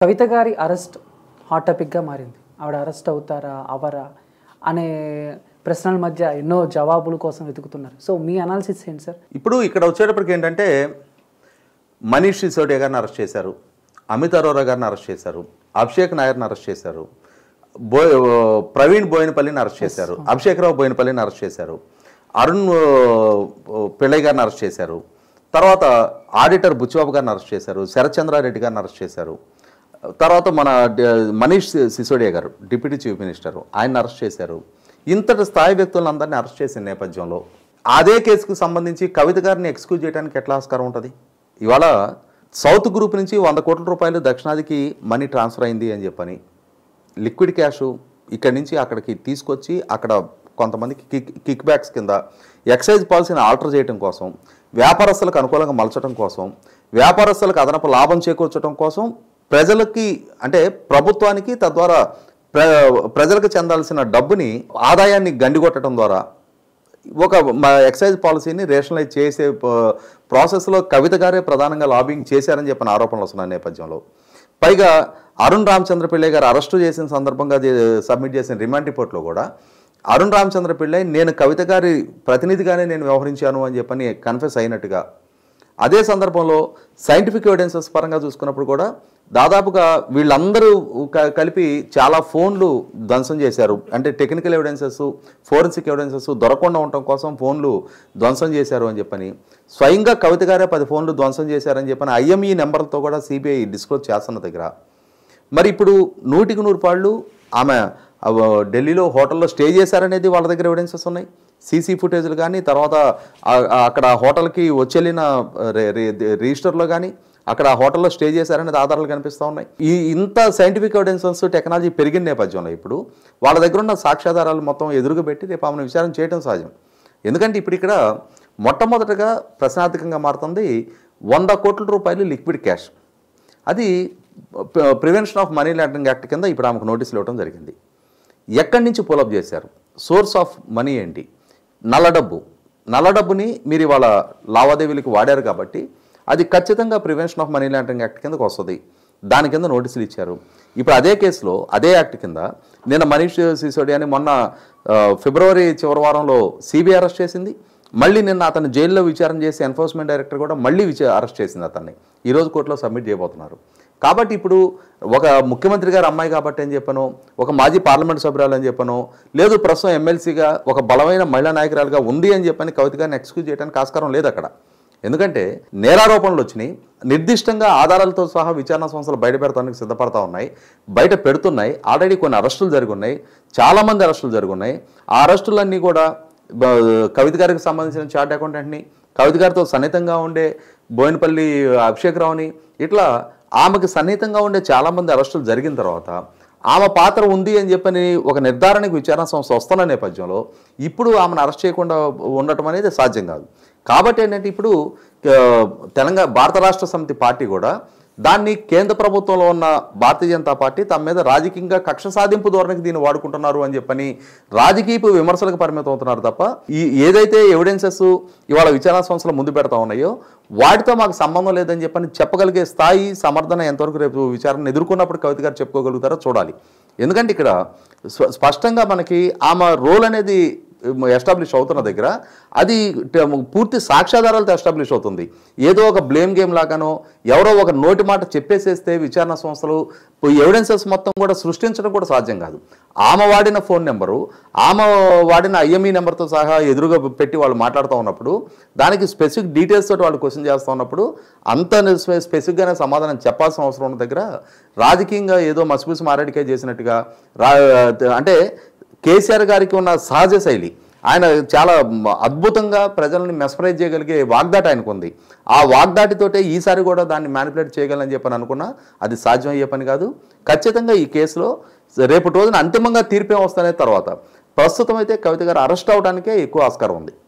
కవిత గారి arrest hot టాపిక్గా మారింది ఆవిడ అరెస్ట్ అవుతారా అవరా అనే ప్రశ్నల మధ్య ఎన్నో జవాబుల కోసం వెతుకుతున్నారు సో మీ అనాలిసిస్ ఏంటి సార్ ఇప్పుడు ఇక్కడ వచ్చేటప్పటికి ఏంటంటే మనీష్ సిసోడియా గారిని అరెస్ట్ చేశారు అమిత్ అరోరా గారిని అరెస్ట్ చేశారు అభిషేక్ నాయర్ని అరెస్ట్ చేశారు బో ప్రవీణ్ బోయినపల్లిని అరెస్ట్ చేశారు అభిషేక్ రావు బోయినపల్లిని అరెస్ట్ చేశారు అరుణ్ ఆ, పిళ్ళయ్య గారిని అరెస్ట్ చేశారు తర్వాత ఆడిటర్ బుచ్చిబాబు గారిని అరెస్ట్ చేశారు శరత్చంద్రారెడ్డి గారిని అరెస్ట్ చేశారు తర్వాత మన డ- మనీష్ సి- సిసోడియా గారు డిప్యూటీ చీఫ్ మినిస్టర్ ఆయన అరెస్ట్ చేశారు ఇంతటి స్థాయి వ్యక్తులందరినీ అరెస్ట్ చేసిన నేపథ్యంలో అదే కేసుకు సంబంధించి కవిత గారిని ఎక్స్క్యూజ్ చేయడానికి ఎట్లా ఆస్కారం ఉంటుంది ఇవాళ సౌత్ గ్రూప్ నుంచి వంద కోట్ల రూపాయలు దక్షిణాదికి మనీ ట్రాన్స్ఫర్ అయింది అని చెప్పని లిక్విడ్ క్యాష్ ఇక్కడి నుంచి అక్కడికి తీసుకొచ్చి అక్కడ కొంతమందికి కిక్ కిక్ బ్యాక్స్ కింద ఎక్సైజ్ పాలసీని ఆల్టర్ చేయడం కోసం వ్యాపారస్తులకు అనుకూలంగా మలచడం కోసం వ్యాపారస్తులకు అదనపు లాభం చేకూర్చడం కోసం ప్రజలకి అంటే ప్రభుత్వానికి తద్వారా ప్ర ప్రజలకు చెందాల్సిన డబ్బుని ఆదాయాన్ని గండికొట్టడం ద్వారా ఒక మా ఎక్సైజ్ పాలసీని రేషనలైజ్ చేసే ప- ప్రాసెస్లో కవిత గారే ప్రధానంగా లాబింగ్ చేశారని చెప్పిన ఆరోపణలు వస్తున్న నేపథ్యంలో పైగా అరుణ్ రామచంద్ర పిళ్ళై గారు అరెస్టు చేసిన సందర్భంగా జే- సబ్మిట్ చేసిన రిమాండ్ రిపోర్ట్లో కూడా అరుణ్ రామచంద్ర పిళ్ళై నేను కవిత గారి ప్రతినిధిగానే నేను వ్యవహరించాను అని చెప్పని కన్ఫెస్ అయినట్టుగా అదే సందర్భంలో సైంటిఫిక్ ఎవిడెన్సెస్ పరంగా చూసుకున్నప్పుడు కూడా దాదాపుగా వీళ్ళందరూ క- కలిపి చాలా ఫోన్లు ధ్వంసం చేశారు అంటే టెక్నికల్ ఎవిడెన్సెస్ ఫోరెన్సిక్ ఎవిడెన్సెస్ దొరకకుండా ఉండటం కోసం ఫోన్లు ధ్వంసం చేశారు అని చెప్పని స్వయంగా కవిత గారే పది ఫోన్లు ధ్వంసం చేశారని చెప్పని ఐఎంఈ నెంబర్లతో కూడా సిబిఐ డిస్క్లోజ్ చేస్తున్న దగ్గర మరి ఇప్పుడు నూటికి నూరు పాళ్ళు ఆమె అవ ఢిల్లీలో హోటల్లో స్టే చేశారనేది వాళ్ళ దగ్గర ఎవిడెన్సెస్ ఉన్నాయి సీసీ ఫుటేజ్లు కానీ తర్వాత ఆ- ఆ అక్కడ హోటల్కి వచ్చెళ్ళిన రే- రే- రిజిస్టర్లో కానీ అక్కడ ఆ హోటల్లో స్టే చేశారనేది ఆధారాలు కనిపిస్తూ ఉన్నాయి ఈ ఇంత సైంటిఫిక్ ఎవిడెన్సెస్ టెక్నాలజీ పెరిగిన నేపథ్యంలో ఇప్పుడు వాళ్ళ దగ్గర ఉన్న సాక్ష్యాధారాలు మొత్తం ఎదురుగా పెట్టి రేపు ఆమెను విచారణ చేయడం సహజం ఎందుకంటే ఇప్పుడు ఇక్కడ మొట్టమొదటగా ప్రశ్నార్థకంగా మారుతుంది వంద కోట్ల రూపాయలు లిక్విడ్ క్యాష్ అది prevention of money laundering act కింద ఇప్పుడు ఆమెకు నోటీసులు ఇవ్వడం జరిగింది ఎక్కడి నుంచి పులప్ చేశారు సోర్స్ ఆఫ్ మనీ ఏంటి నల్ల డబ్బు నల్ల డబ్బుని మీరు ఇవాళ లావాదేవీలకు వాడారు కాబట్టి అది ఖచ్చితంగా prevention of money laundering act కిందకు వస్తుంది దాని కింద నోటీసులు ఇచ్చారు ఇప్పుడు అదే కేసులో అదే యాక్ట్ కింద నిన్న మనీష్ సిసోడియాని మొన్న ఆ, ఫిబ్రవరి చివరి వారంలో సిబిఐ అరెస్ట్ చేసింది మళ్ళీ నిన్న అతను జైల్లో విచారణ చేసి ఎన్ఫోర్స్మెంట్ డైరెక్టర్ కూడా మళ్ళీ విచా అరెస్ట్ చేసింది అతన్ని ఈరోజు కోర్టులో సబ్మిట్ చేయబోతున్నారు కాబట్టి ఇప్పుడు ఒక ముఖ్యమంత్రి గారు అమ్మాయి కాబట్టి అని చెప్పను ఒక మాజీ పార్లమెంట్ సభ్యురాలు అని చెప్పను లేదు ప్రస్తుతం ఎమ్మెల్సీగా ఒక బలమైన మహిళా నాయకురాలుగా ఉంది అని చెప్పని కవిత గారిని ఎక్స్క్యూజ్ చేయడానికి ఆస్కారం లేదు అక్కడ ఎందుకంటే నేరారోపణలు వచ్చినాయి నిర్దిష్టంగా ఆధారాలతో సహా విచారణ సంస్థలు బయట పెడతానికి సిద్ధపడతా ఉన్నాయి బయట పెడుతున్నాయి ఆల్రెడీ కొన్ని అరెస్టులు జరిగి ఉన్నాయి చాలామంది అరెస్టులు జరిగి ఉన్నాయి ఆ అరెస్టులన్నీ కూడా బ- కవిత గారికి సంబంధించిన చార్ట్ అకౌంటెంట్ని కవిత గారితో సన్నిహితంగా ఉండే బోయినపల్లి అభిషేక్ రావుని ఇట్లా ఆమెకు సన్నిహితంగా ఉండే చాలామంది అరెస్టులు జరిగిన తర్వాత ఆమె పాత్ర ఉంది అని చెప్పని ఒక నిర్ధారణకు విచారణ సంస్థ వస్తున్న నేపథ్యంలో ఇప్పుడు ఆమెను అరెస్ట్ చేయకుండా ఉండటం అనేది సాధ్యం కాదు కాబట్టి ఏంటంటే ఇప్పుడు ఆ, తెలంగాణ భారత రాష్ట్ర సమితి పార్టీ కూడా దాన్ని కేంద్ర ప్రభుత్వంలో ఉన్న భారతీయ జనతా పార్టీ తమ మీద రాజకీయంగా కక్ష సాధింపు ధోరణికి దీన్ని వాడుకుంటున్నారు అని చెప్పని రాజకీయపు విమర్శలకు పరిమితం అవుతున్నారు తప్ప ఈ ఏదైతే ఎవిడెన్సెస్ ఇవాళ విచారణ సంస్థలు ముందు పెడతా ఉన్నాయో వాటితో మాకు సంబంధం లేదని చెప్పని చెప్పగలిగే స్థాయి సమర్థన ఎంతవరకు రేపు విచారణ ఎదుర్కొన్నప్పుడు కవిత గారు చెప్పుకోగలుగుతారో చూడాలి ఎందుకంటే ఇక్కడ స్వ- స్పష్టంగా మనకి ఆమె రోల్ అనేది ఎస్టాబ్లిష్ అవుతున్న దగ్గర అది ట- పూర్తి సాక్ష్యాధారాలతో ఎస్టాబ్లిష్ అవుతుంది ఏదో ఒక బ్లేమ్ గేమ్ లాగానో ఎవరో ఒక నోటి మాట చెప్పేసేస్తే విచారణ సంస్థలు ఎవిడెన్సెస్ మొత్తం కూడా సృష్టించడం కూడా సాధ్యం కాదు ఆమె వాడిన ఫోన్ నెంబరు ఆమె వాడిన ఐఎంఈ నెంబర్తో సహా ఎదురుగా పెట్టి వాళ్ళు మాట్లాడుతూ ఉన్నప్పుడు దానికి స్పెసిఫిక్ డీటెయిల్స్ తోటి వాళ్ళు క్వశ్చన్ చేస్తూ ఉన్నప్పుడు అంత స్పె- స్పెసిఫిక్గానే సమాధానం చెప్పాల్సిన అవసరం ఉన్న దగ్గర రాజకీయంగా ఏదో మసిపూసి మారేడికే చేసినట్టుగా రా అంటే కేసీఆర్ గారికి ఉన్న సహజ శైలి ఆయన చాలా మ- అద్భుతంగా ప్రజల్ని మెస్మరైజ్ చేయగలిగే వాగ్దాటి ఆయనకు ఉంది ఆ వాగ్దాటితోటే ఈసారి కూడా దాన్ని మ్యానిపులేట్ చేయగలని చెప్పని అనుకున్నా అది సాధ్యం అయ్యే పని కాదు ఖచ్చితంగా ఈ కేసులో రేపటి రోజున అంతిమంగా తీర్పే వస్తానే తర్వాత ప్రస్తుతం అయితే కవిత గారు అరెస్ట్ అవడానికే ఎక్కువ ఆస్కారం ఉంది